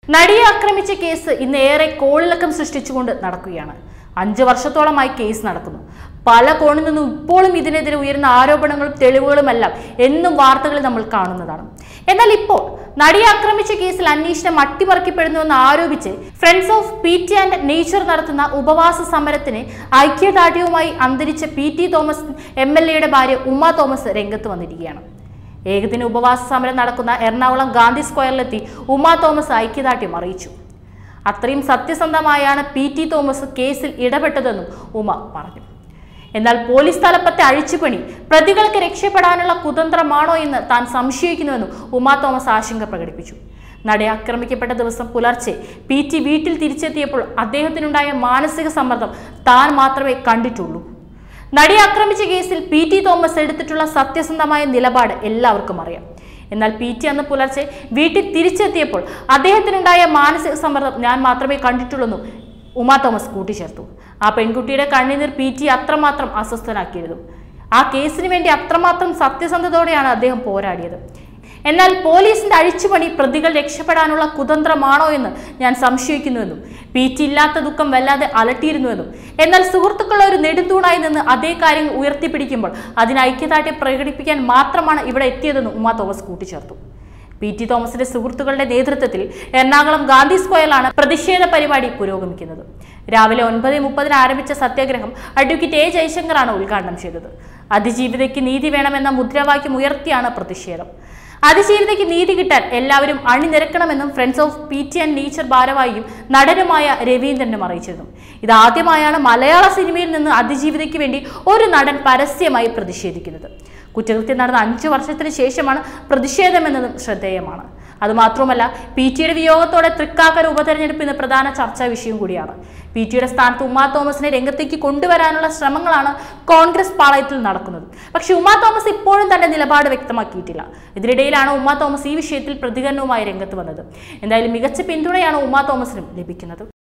നടിയെ ആക്രമിച്ച കേസ് ഇന്ന് ഏറെ കോളിളക്കം സൃഷ്ടിച്ചുകൊണ്ട് നടക്കുകയാണ് അഞ്ച് വർഷത്തോളമായി കേസ് നടക്കുന്നു പല കോണിൽ നിന്നും ഇപ്പോഴും ഇതിനെതിരെ ഉയരുന്ന ആരോപണങ്ങളും തെളിവുകളുമെല്ലാം എന്നും വാർത്തകളിൽ നമ്മൾ കാണുന്നതാണ് എന്നാൽ ഇപ്പോൾ നടിയെ ആക്രമിച്ച കേസിൽ അന്വേഷണം അട്ടിമറിക്കപ്പെടുന്നുവെന്ന് ആരോപിച്ച് friends of P T and nature നടത്തുന്ന ഉപവാസ സമരത്തിന് ഐക്യദാർഢ്യവുമായി അന്തരിച്ച P T Thomas M L എയുടെ ഭാര്യ ഉമ്മ തോമസ് രംഗത്ത് വന്നിരിക്കുകയാണ് ഏകദിന ഉപവാസ സമരം നടക്കുന്ന എറണാകുളം ഗാന്ധി സ്ക്വയറിലെത്തി ഉമാ തോമസ് ഐക്യദാർഢ്യം അറിയിച്ചു അത്രയും സത്യസന്ധമായാണ് പി ടി തോമസ് കേസിൽ ഇടപെട്ടതെന്നും ഉമ പറഞ്ഞു എന്നാൽ പോലീസ് തലപ്പത്തെ അഴിച്ചുപണി പ്രതികൾക്ക് രക്ഷപ്പെടാനുള്ള കുതന്ത്രമാണോ എന്ന് താൻ സംശയിക്കുന്നുവെന്നും ഉമാ തോമസ് ആശങ്ക പ്രകടിപ്പിച്ചു നടയെ ആക്രമിക്കപ്പെട്ട ദിവസം പുലർച്ചെ പി ടി വീട്ടിൽ തിരിച്ചെത്തിയപ്പോൾ അദ്ദേഹത്തിനുണ്ടായ മാനസിക സമ്മർദ്ദം താൻ മാത്രമേ കണ്ടിട്ടുള്ളൂ നടിയെ ആക്രമിച്ച കേസിൽ പി ടി തോമസ് എടുത്തിട്ടുള്ള സത്യസന്ധമായ നിലപാട് എല്ലാവർക്കും അറിയാം എന്നാൽ പി ടി അന്ന് പുലർച്ചെ വീട്ടിൽ തിരിച്ചെത്തിയപ്പോൾ അദ്ദേഹത്തിനുണ്ടായ മാനസിക സമ്മർദ്ദം ഞാൻ മാത്രമേ കണ്ടിട്ടുള്ളൂ ഉമാ തോമസ് കൂട്ടിച്ചേർത്തു ആ പെൺകുട്ടിയുടെ കണ്ണുനീർ പി ടി അത്രമാത്രം അസ്വസ്ഥനാക്കിയിരുന്നു ആ കേസിന് വേണ്ടി അത്രമാത്രം സത്യസന്ധതയോടെയാണ് അദ്ദേഹം പോരാടിയത് എന്നാൽ പോലീസിന്റെ അഴിച്ചുപണി പ്രതികൾ രക്ഷപ്പെടാനുള്ള കുതന്ത്രമാണോ എന്ന് ഞാൻ സംശയിക്കുന്നുവെന്നും പി ടി ഇല്ലാത്ത ദുഃഖം വല്ലാതെ അലട്ടിയിരുന്നുവെന്നും എന്നാൽ സുഹൃത്തുക്കളുടെ ഒരു നെടുന്തൂണായി നിന്ന് അതേ കാര്യങ്ങൾ ഉയർത്തിപ്പിടിക്കുമ്പോൾ അതിന് ഐക്യദാർഢ്യം പ്രകടിപ്പിക്കാൻ മാത്രമാണ് ഇവിടെ എത്തിയതെന്നും ഉമാ തോമസ് കൂട്ടിച്ചേർത്തു പി ടി തോമസിന്റെ സുഹൃത്തുക്കളുടെ നേതൃത്വത്തിൽ എറണാകുളം ഗാന്ധി സ്ക്വയറിലാണ് പ്രതിഷേധ പരിപാടി പുരോഗമിക്കുന്നത് രാവിലെ ഒൻപത് മുപ്പതിന് ആരംഭിച്ച സത്യാഗ്രഹം അഡ്വക്കേറ്റ് എ ജയശങ്കറാണ് ഉദ്ഘാടനം ചെയ്തത് അതിജീവിതയ്ക്ക് നീതി വേണമെന്ന മുദ്രാവാക്യം ഉയർത്തിയാണ് പ്രതിഷേധം അതിജീവിതയ്ക്ക് നീതി കിട്ടാൻ എല്ലാവരും അണിനിരക്കണമെന്നും friends of P T and nature ഭാരവാഹിയും നടനുമായ രവീന്ദ്രനും അറിയിച്ചിരുന്നു ഇതാദ്യമായാണ് മലയാള സിനിമയിൽ നിന്ന് അതിജീവിതയ്ക്ക് വേണ്ടി ഒരു നടൻ പരസ്യമായി പ്രതിഷേധിക്കുന്നത് കുറ്റകൃത്യം നടന്ന അഞ്ചു വർഷത്തിന് ശേഷമാണ് പ്രതിഷേധമെന്നതും ശ്രദ്ധേയമാണ് അതുമാത്രമല്ല പി ടിയുടെ വിയോഗത്തോടെ തൃക്കാക്കര ഉപതെരഞ്ഞെടുപ്പ് ഇന്ന് പ്രധാന ചർച്ചാ വിഷയം കൂടിയാണ് പി ടിയുടെ സ്ഥാനത്ത് ഉമാ തോമസിനെ രംഗത്തേക്ക് കൊണ്ടുവരാനുള്ള ശ്രമങ്ങളാണ് കോൺഗ്രസ് പാളയത്തിൽ നടക്കുന്നത് പക്ഷെ ഉമാ തോമസ് ഇപ്പോഴും തന്റെ നിലപാട് വ്യക്തമാക്കിയിട്ടില്ല ഇതിനിടയിലാണ് ഉമാ തോമസ് ഈ വിഷയത്തിൽ പ്രതികരണവുമായി രംഗത്ത് വന്നത് എന്തായാലും മികച്ച പിന്തുണയാണ് ഉമാ തോമസിനും ലഭിക്കുന്നത്